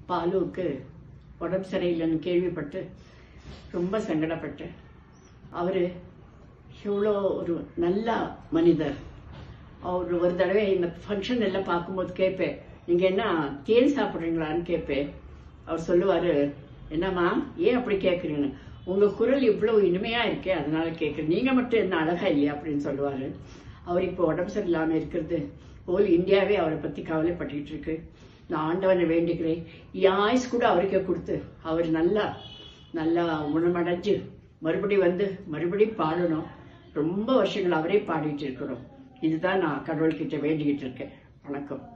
பாலுவுக்கு உடம்பு சரியில்லைன்னு கேள்விப்பட்டு ரொம்ப சங்கடப்பட்டேன் அவர் எவ்வளோ ஒரு நல்ல மனிதர் அவர் ஒரு தடவை இந்த ஃபங்க்ஷன் எல்லாம் பார்க்கும்போது கேட்பேன் நீங்கள் என்ன தேன் சாப்பிட்றீங்களான்னு கேட்பேன் அவர் சொல்லுவார் என்னம்மா ஏன் அப்படி கேட்குறீங்கன்னு உங்கள் குரல் இவ்வளோ இனிமையாக இருக்கே அதனால கேட்குறேன் நீங்கள் மட்டும் என்ன அழகா இல்லையா அப்படின்னு சொல்லுவார் அவர் இப்போ உடம்பு சரியில்லாமல் இருக்கிறது ஹோல் இந்தியாவே அவரை பற்றி கவலைப்பட்டுக்கிட்டு இருக்கு நான் ஆண்டவனை வேண்டிக்கிறேன் என் ஆயுஸ் கூட அவருக்கே கொடுத்து அவர் நல்லா நல்லா குணமடைஞ்சு மறுபடி வந்து மறுபடியும் பாடணும் ரொம்ப வருஷங்கள் அவரே பாடிட்டு இருக்கணும் இதுதான் நான் கடவுள்கிட்ட வேண்டிக்கிட்டு இருக்கேன் வணக்கம்